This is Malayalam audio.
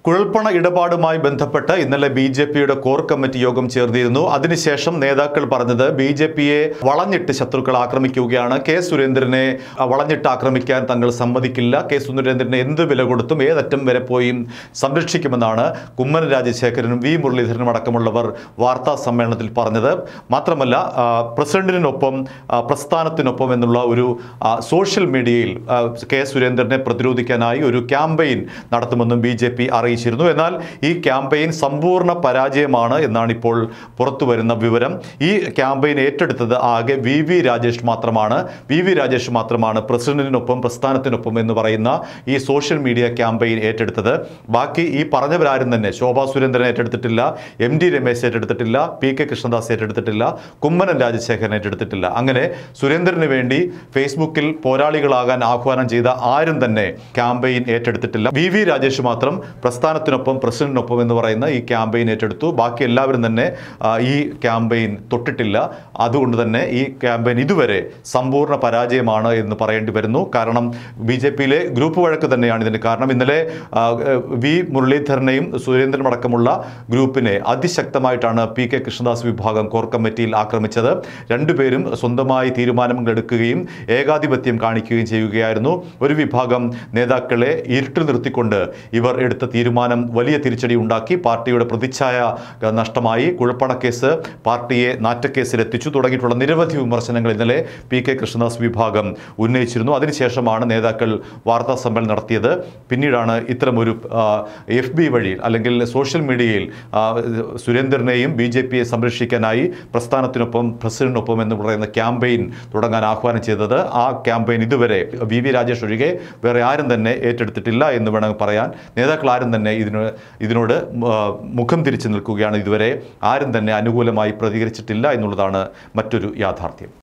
കുഴൽപ്പണ ഇടപാടുമായി ബന്ധപ്പെട്ട് ഇന്നലെ ബി ജെ പിയുടെ കോർ കമ്മിറ്റി യോഗം ചേർന്നിരുന്നു അതിനുശേഷം നേതാക്കൾ പറഞ്ഞത് ബി ജെ പിയെ വളഞ്ഞിട്ട് ശത്രുക്കൾ ആക്രമിക്കുകയാണ് കെ സുരേന്ദ്രനെ അഹ്, വളഞ്ഞിട്ട് ആക്രമിക്കാൻ തങ്ങൾ സമ്മതിക്കില്ല കെ സുരേന്ദ്രനെ എന്ത് വില കൊടുത്തും ഏതറ്റം വരെ പോയി സംരക്ഷിക്കുമെന്നാണ് കുമ്മനം രാജശേഖരനും വി മുരളീധരനും അടക്കമുള്ളവർ വാർത്താ സമ്മേളനത്തിൽ പറഞ്ഞത് മാത്രമല്ല ആ, പ്രസിഡന്റിനൊപ്പം ആ, പ്രസ്ഥാനത്തിനൊപ്പം എന്നുള്ള ഒരു ആ, സോഷ്യൽ മീഡിയയിൽ ആ, കെ സുരേന്ദ്രനെ പ്രതിരോധിക്കാനായി ഒരു ക്യാമ്പയിൻ നടത്തുമെന്നും ബി ജെ പി അറിയിച്ചിരുന്നു എന്നാൽ ഈ ക്യാമ്പയിൻ സമ്പൂർണ്ണ പരാജയമാണ് എന്നാണ് ഇപ്പോൾ പുറത്തു വരുന്ന വിവരം ഈ ക്യാമ്പയിൻ ഏറ്റെടുത്തത് ആകെ വി വി രാജേഷ് മാത്രമാണ് വി വി രാജേഷ് മാത്രമാണ് പ്രസിഡന്റിനൊപ്പം പ്രസ്ഥാനത്തിനൊപ്പം എന്ന് പറയുന്ന ഈ സോഷ്യൽ മീഡിയ ക്യാമ്പയിൻ ഏറ്റെടുത്തത് ബാക്കി ഈ പറഞ്ഞവരാരും തന്നെ ശോഭാ സുരേന്ദ്രൻ ഏറ്റെടുത്തിട്ടില്ല എം ഡി രമേശ് ഏറ്റെടുത്തിട്ടില്ല പി കെ കൃഷ്ണദാസ് ഏറ്റെടുത്തിട്ടില്ല കുമ്മനം രാജശേഖരൻ ഏറ്റെടുത്തിട്ടില്ല അങ്ങനെ സുരേന്ദ്രന് വേണ്ടി ഫേസ്ബുക്കിൽ പോരാളികളാകാൻ ആഹ്വാനം ചെയ്ത ആരും തന്നെ ക്യാമ്പയിൻ ഏറ്റെടുത്തിട്ടില്ല വി വി രാജേഷ് മാത്രം പ്രസ്ഥാനത്തിനൊപ്പം പ്രസിഡന്റിനൊപ്പം എന്ന് പറയുന്ന ഈ ക്യാമ്പയിൻ ഏറ്റെടുത്തു ബാക്കി എല്ലാവരും തന്നെ ആ, ഈ ക്യാമ്പയിൻ തൊട്ടിട്ടില്ല അതുകൊണ്ട് തന്നെ ഈ ക്യാമ്പയിൻ ഇതുവരെ സമ്പൂർണ്ണ പരാജയമാണ് എന്ന് പറയേണ്ടി വരുന്നു കാരണം ബി ജെ പിയിലെ ഗ്രൂപ്പ് വഴക്ക് തന്നെയാണ് ഇതിന് കാരണം ഇന്നലെ ആ, വി മുരളീധരനെയും സുരേന്ദ്രനും അടക്കമുള്ള ഗ്രൂപ്പിനെ അതിശക്തമായിട്ടാണ് പി കെ കൃഷ്ണദാസ് വിഭാഗം കോർ കമ്മിറ്റിയിൽ ആക്രമിച്ചത് രണ്ടുപേരും സ്വന്തമായി തീരുമാനങ്ങൾ എടുക്കുകയും ഏകാധിപത്യം കാണിക്കുകയും ചെയ്യുകയായിരുന്നു ഒരു വിഭാഗം നേതാക്കളെ ഇരുട്ടിൽ നിർത്തിക്കൊണ്ട് ഇവർ എടുത്ത തീരുമാനം വലിയ തിരിച്ചടി ഉണ്ടാക്കി പാർട്ടിയുടെ പ്രതിച്ഛായ ഏഹ്, നഷ്ടമായി കുഴപ്പണക്കേസ് പാർട്ടിയെ നാറ്റക്കേസിലെത്തിച്ചു തുടങ്ങിയിട്ടുള്ള നിരവധി വിമർശനങ്ങൾ ഇന്നലെ പി കെ കൃഷ്ണദാസ് വിഭാഗം ഉന്നയിച്ചിരുന്നു അതിനുശേഷമാണ് നേതാക്കൾ വാർത്താ സമ്മേളനം നടത്തിയത് പിന്നീടാണ് ഇത്തരമൊരു എഫ് ബി വഴി അല്ലെങ്കിൽ സോഷ്യൽ മീഡിയയിൽ ആ, സുരേന്ദ്രനെയും ബി ജെ പിയെ സംരക്ഷിക്കാനായി പ്രസ്ഥാനത്തിനൊപ്പം പ്രസിഡന്റിനൊപ്പം എന്ന് പറയുന്ന ക്യാമ്പയിൻ തുടങ്ങാൻ ആഹ്വാനം ചെയ്തത് ആ ക്യാമ്പയിൻ ഇതുവരെ വി വി രാജേഷ് ഒഴികെ വേറെ ആരും തന്നെ ഏറ്റെടുത്തിട്ടില്ല എന്ന് വേണമെങ്കിൽ പറയാൻ നേതാക്കൾ ആരും തന്നെ ഇതിന് ഇതിനോട് ആ, മുഖം തിരിച്ചു നിൽക്കുകയാണ് ഇതുവരെ ആരും തന്നെ അനുകൂലമായി പ്രതികരിച്ചിട്ടില്ല എന്നുള്ളതാണ് മറ്റൊരു യാഥാർത്ഥ്യം